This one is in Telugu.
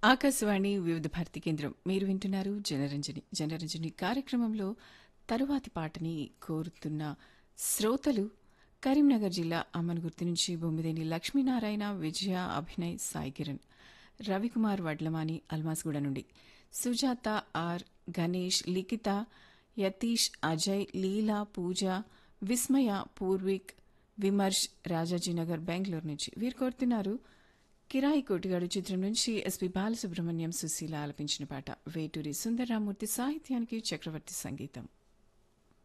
ఆకాశవాణి వివిధ భారతి కేంద్రం మీరు వింటున్నారు జనరంజని జనరంజని కార్యక్రమంలో తరువాతి పాటని కోరుతున్న శ్రోతలు కరీంనగర్ జిల్లా అమ్మనగుర్తి నుంచి బొమ్మిదేని లక్ష్మీనారాయణ విజయ అభినయ్ సాయి కిరణ్ రవికుమార్ వడ్లమాని అల్మాస్గూడ నుండి సుజాత ఆర్ గణేష్ లిఖిత యతీష్ అజయ్ లీలా పూజ విస్మయ పూర్విక్ విమర్శ్ రాజాజీనగర్ బెంగళూరు నుంచి వీరు కోరుతున్నారు కిరాయి కోటిగాడు చిత్రం నుంచి ఎస్పి బాలసుబ్రహ్మణ్యం సుశీల ఆలపించిన పాట వేటూరి సుందరరామూర్తి సాహిత్యానికి చక్రవర్తి సంగీతం